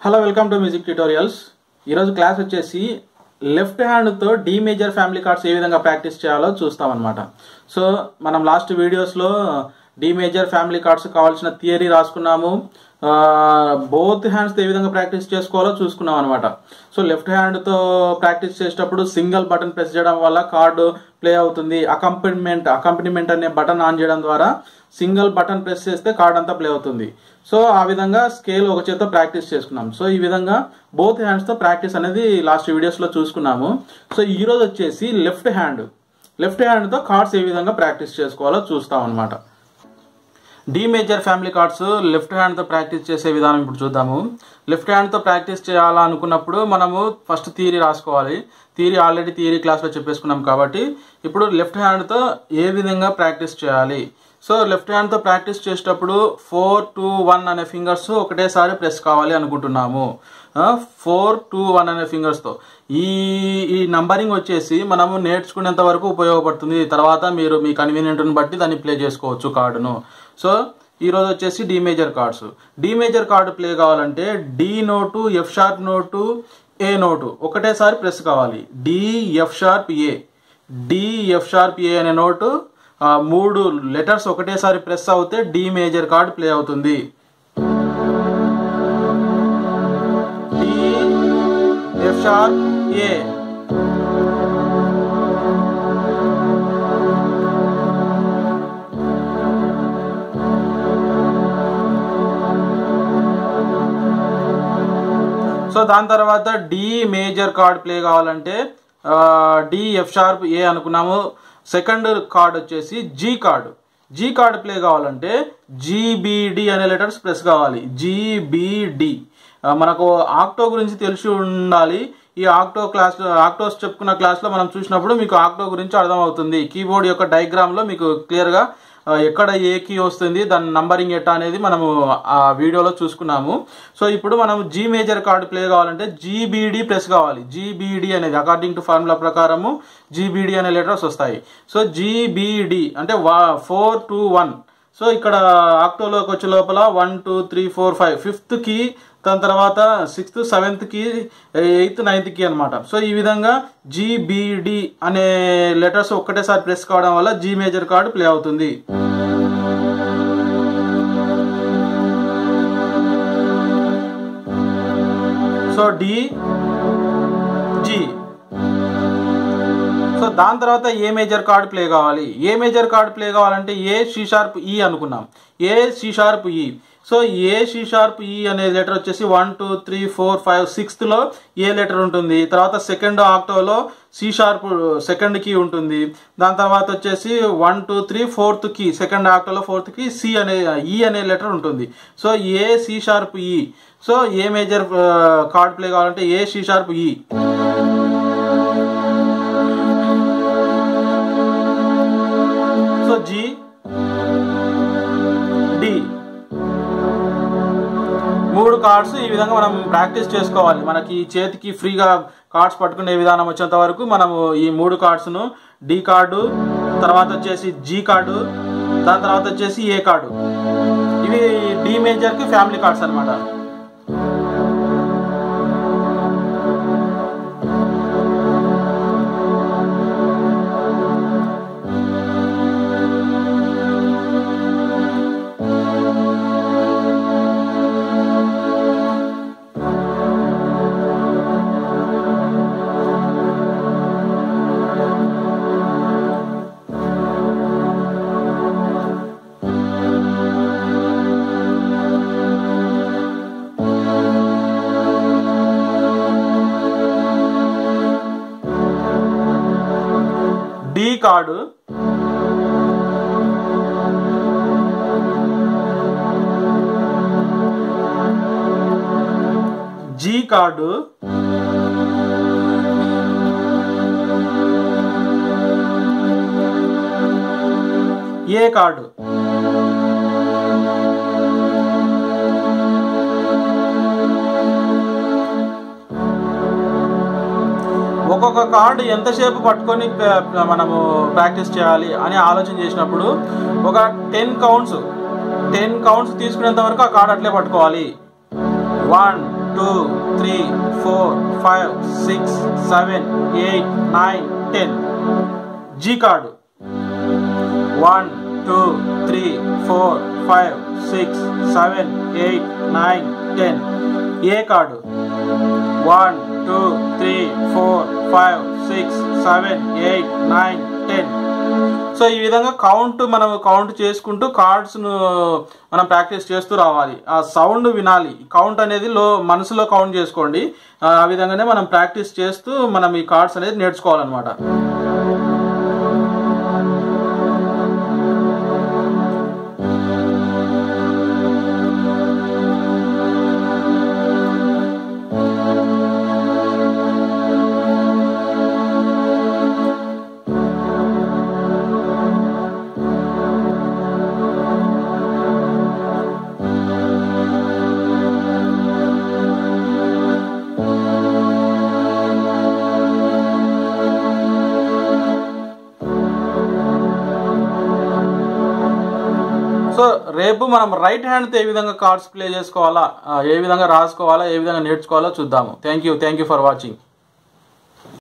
hello welcome to music tutorials ఈరోజు class వచ్చేసి left హ్యాండ్తో డి మేజర్ ఫ్యామిలీ కార్డ్స్ ఏ విధంగా ప్రాక్టీస్ చేయాలో చూస్తామన్నమాట సో మనం లాస్ట్ వీడియోస్లో డి మేజర్ ఫ్యామిలీ కార్డ్స్ కావాల్సిన థియరీ రాసుకున్నాము బోత్ హ్యాండ్స్ ఏ విధంగా ప్రాక్టీస్ చేసుకోవాలో చూసుకున్నాం అనమాట సో లెఫ్ట్ హ్యాండ్తో ప్రాక్టీస్ చేసేటప్పుడు సింగిల్ బటన్ ప్రెస్ చేయడం వల్ల కార్డు ప్లే అవుతుంది అకంపెనిమెంట్ అకంపెనిమెంట్ అనే బటన్ ఆన్ చేయడం ద్వారా సింగిల్ బటన్ ప్రెస్ చేస్తే కార్డ్ అంతా ప్లే అవుతుంది సో ఆ విధంగా స్కేల్ ఒక చేత్తో ప్రాక్టీస్ చేసుకున్నాం సో ఈ విధంగా బోత్ హ్యాండ్స్తో ప్రాక్టీస్ అనేది లాస్ట్ వీడియోస్లో చూసుకున్నాము సో ఈరోజు వచ్చేసి లెఫ్ట్ హ్యాండ్ లెఫ్ట్ హ్యాండ్తో కార్డ్స్ ఏ విధంగా ప్రాక్టీస్ చేసుకోవాలో చూస్తాం అనమాట D major family chords left హ్యాండ్తో ప్రాక్టీస్ చేసే విధానం ఇప్పుడు చూద్దాము లెఫ్ట్ హ్యాండ్తో ప్రాక్టీస్ చేయాలనుకున్నప్పుడు మనము ఫస్ట్ థియరీ రాసుకోవాలి థియరీ ఆల్రెడీ థియరీ క్లాస్లో చెప్పేసుకున్నాం కాబట్టి ఇప్పుడు లెఫ్ట్ హ్యాండ్తో ఏ విధంగా ప్రాక్టీస్ చేయాలి సో లెఫ్ట్ హ్యాండ్తో ప్రాక్టీస్ చేసేటప్పుడు ఫోర్ టూ వన్ అనే ఫింగర్స్ ఒకటేసారి ప్రెస్ కావాలి అనుకుంటున్నాము ఫోర్ టూ వన్ అనే ఫింగర్స్తో ఈ ఈ నంబరింగ్ వచ్చేసి మనము నేర్చుకునేంత వరకు ఉపయోగపడుతుంది తర్వాత మీరు మీ కన్వీనియంట్ని బట్టి దాన్ని ప్లే చేసుకోవచ్చు కార్డును సో ఈరోజు వచ్చేసి D major chords D major chord play కావాలంటే D note F sharp note A note ఒకటేసారి ప్రెస్ కావాలి D F sharp A D F sharp A అనే నోటు ఆ, మూడు లెటర్స్ ఒకటేసారి ప్రెస్ అవుతే డి మేజర్ కార్డ్ ప్లే అవుతుంది D F sharp A so దాని తర్వాత డి మేజర్ కార్డ్ ప్లే కావాలంటే డి ఎఫ్ షార్ప్ ఏ అనుకున్నాము సెకండ్ కార్డ్ వచ్చేసి G chord G chord play కావాలంటే జీబీడి అనే లెటర్స్ ప్రెస్ కావాలి జీబీడి మనకు ఆక్టో గురించి తెలిసి ఉండాలి ఈ ఆక్టో క్లాస్ ఆక్టోస్ చెప్పుకున్న క్లాస్లో మనం చూసినప్పుడు మీకు ఆక్టో గురించి అర్థమవుతుంది కీబోర్డ్ యొక్క డయాగ్రామ్లో మీకు క్లియర్గా ఆ, ఎక్కడ ఏ కీ వస్తుంది దాని నంబరింగ్ ఎట్టా అనేది మనము ఆ వీడియోలో చూసుకున్నాము సో ఇప్పుడు మనం జీ మేజర్ కార్డు ప్లే కావాలంటే జీబీడి ప్రెస్ కావాలి జీబీడి అనేది అకార్డింగ్ టు ఫార్ములా ప్రకారము జీబీడి అనే లెటర్స్ వస్తాయి సో జీబీడి అంటే వా ఫోర్ టూ వన్ సో ఇక్కడ ఆక్టోలోకి వచ్చే లోపల one two three four five fifth కి దాని తర్వాత సిక్స్త్ సెవెంత్ కి ఎయిత్ నైన్త్ కి అనమాట సో ఈ విధంగా జీబీడి అనే లెటర్స్ ఒక్కటేసారి ప్రెస్ కావడం వల్ల జీ మేజర్ కార్డు ప్లే అవుతుంది సో డి జీ సో దాని తర్వాత ఏ మేజర్ కార్డ్ ప్లే కావాలి ఏ మేజర్ కార్డ్ ప్లే కావాలంటే ఏ సి షార్ప్ ఈ అనుకున్నాం A C sharp E so A C sharp E అనే లెటర్ వచ్చేసి one two three four five సిక్స్త్లో A letter ఉంటుంది తర్వాత సెకండ్ ఆక్టోలో సి షార్ప్ సెకండ్ కీ ఉంటుంది దాని తర్వాత వచ్చేసి one two three fourth key second ఆక్టోలో ఫోర్త్ కీ సి అనే ఈ అనే లెటర్ ఉంటుంది so A C sharp E so A major chord play కావాలంటే A C sharp E so G D మూడు కార్డ్స్ ఈ విధంగా మనం ప్రాక్టీస్ చేసుకోవాలి మనకి చేతికి ఫ్రీగా కార్డ్స్ పట్టుకునే విధానం వచ్చేంత వరకు మనము ఈ మూడు కార్డ్స్ను డి కార్డు తర్వాత వచ్చేసి జీ కార్డు దాని తర్వాత వచ్చేసి ఏ కార్డు ఇవి డి మేజర్కి ఫ్యామిలీ కార్డ్స్ అన్నమాట D chord G chord A chord ఒక్కొక్క కార్డు ఎంతసేపు పట్టుకొని ప- ప- మనము ప్రాక్టీస్ చేయాలి అని ఆలోచన చేసినప్పుడు ఒక టెన్ కౌంట్స్ టెన్ కౌంట్స్ తీసుకునేంత వరకు ఆ కార్డు అట్లే పట్టుకోవాలి one two three four five six seven eight nine ten G chord one two three four five six seven eight nine ten A chord one two three four five six seven eight nine ten so ఈ విధంగా count మనం count చేసుకుంటూ కార్డ్స్ను మనం practice చేస్తూ రావాలి ఆ sound వినాలి count అనేది లో మనసులో కౌంట్ చేసుకోండి ఆ విధంగానే మనం ప్రాక్టీస్ చేస్తూ మనం ఈ కార్డ్స్ అనేది నేర్చుకోవాలన్నమాట సో రేపు మనం రైట్ హ్యాండ్తో ఏ విధంగా కార్డ్స్ ప్లే చేసుకోవాలా ఆ, ఏ విధంగా రాసుకోవాలా ఏ విధంగా నేర్చుకోవాలో చూద్దాము thank you thank you for watching